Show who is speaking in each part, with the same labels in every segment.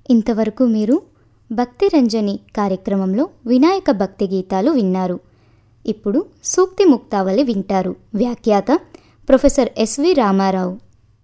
Speaker 1: ఇంతవరకు మీరు భక్తి రంజని కార్యక్రమంలో వినాయక భక్తి గీతాలు విన్నారు ఇప్పుడు సూక్తి ముక్తావళి వింటారు వ్యాఖ్యాత ప్రొఫెసర్ ఎస్వి రామారావు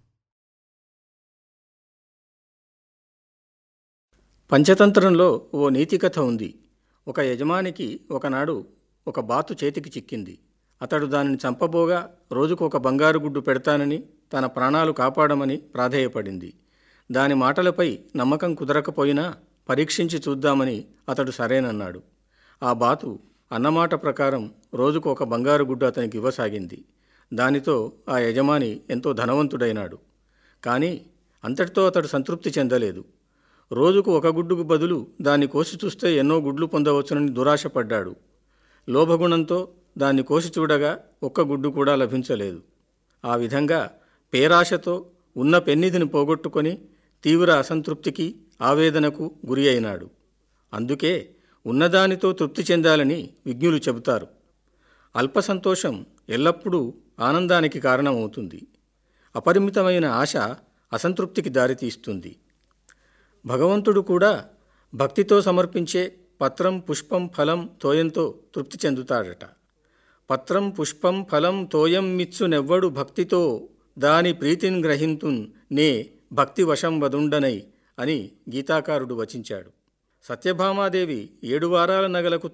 Speaker 2: పంచతంత్రంలో ఓ నీతి కథ ఉంది ఒక యజమానికి ఒకనాడు ఒక బాతు చేతికి చిక్కింది అతడు దానిని చంపబోగా రోజుకు ఒక బంగారు గుడ్డు పెడతానని తన ప్రాణాలు కాపాడమని ప్రాధేయపడింది దాని మాటలపై నమ్మకం కుదరకపోయినా పరీక్షించి చూద్దామని అతడు సరేనన్నాడు ఆ బాతు అన్నమాట ప్రకారం రోజుకు ఒక బంగారు గుడ్డు అతనికి ఇవ్వసాగింది దానితో ఆ యజమాని ఎంతో ధనవంతుడైనాడు కానీ అంతటితో అతడు సంతృప్తి చెందలేదు రోజుకు ఒక గుడ్డుకు బదులు దాన్ని కోసి చూస్తే ఎన్నో గుడ్లు పొందవచ్చునని దురాశపడ్డాడు లోభగుణంతో దాన్ని కోసి చూడగా ఒక్క గుడ్డు కూడా లభించలేదు ఆ విధంగా పేరాశతో ఉన్న పెన్నిధిని పోగొట్టుకొని తీవ్ర అసంతృప్తికి ఆవేదనకు గురి అయినాడు అందుకే ఉన్నదానితో తృప్తి చెందాలని విజ్ఞులు చెబుతారు అల్ప సంతోషం ఎల్లప్పుడూ ఆనందానికి కారణమవుతుంది అపరిమితమైన ఆశ అసంతృప్తికి దారితీస్తుంది భగవంతుడు కూడా భక్తితో సమర్పించే పత్రం పుష్పం ఫలం తోయంతో తృప్తి చెందుతాడట పత్రం పుష్పం ఫలం తోయం మిత్సు నెవ్వడు భక్తితో దాని ప్రీతిని గ్రహింతున్ నే భక్తి వశం వదుండనై అని గీతాకారుడు వచించాడు సత్యభామాదేవి ఏడు వారాల నగలకు